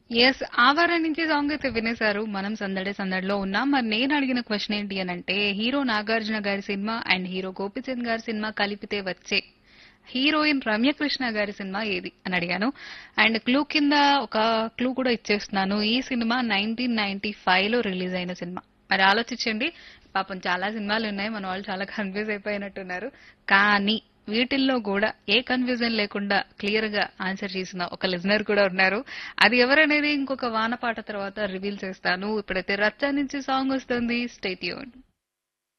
yes ఆవారం నుంచి song అయితే వినేశారు మనం సందడి సందడిలో ఉన్నాం మరి నేను అడిగిన క్వశ్చన్ ఏంటి అని అంటే హీరో నాగార్జున గారి సినిమా అండ్ హీరో గోపిచంద్ గారి సినిమా కలిపితే వచ్చే హీరోయిన్ రమ్యకృష్ణ గారి సినిమా ఏది అని అడిగాను అండ్ క్లూ కింద ఒక క్లూ కూడా ఇచ్చేస్తున్నాను ఈ సినిమా నైన్టీన్ నైన్టీ ఫైవ్ లో రిలీజ్ అయిన సినిమా మరి ఆలోచించండి పాపం చాలా సినిమాలు ఉన్నాయి మన వాళ్ళు చాలా కన్ఫ్యూజ్ అయిపోయినట్టున్నారు కానీ వీటిల్లో కూడా ఏ కన్ఫ్యూజన్ లేకుండా క్లియర్ గా ఆన్సర్ చేసిన ఒక లిజనర్ కూడా ఉన్నారు అది ఎవరనేది ఇంకొక వానపాట తర్వాత రివీల్ చేస్తాను ఇప్పుడైతే రచ్చ నుంచి సాంగ్ వస్తుంది స్టేట్యూన్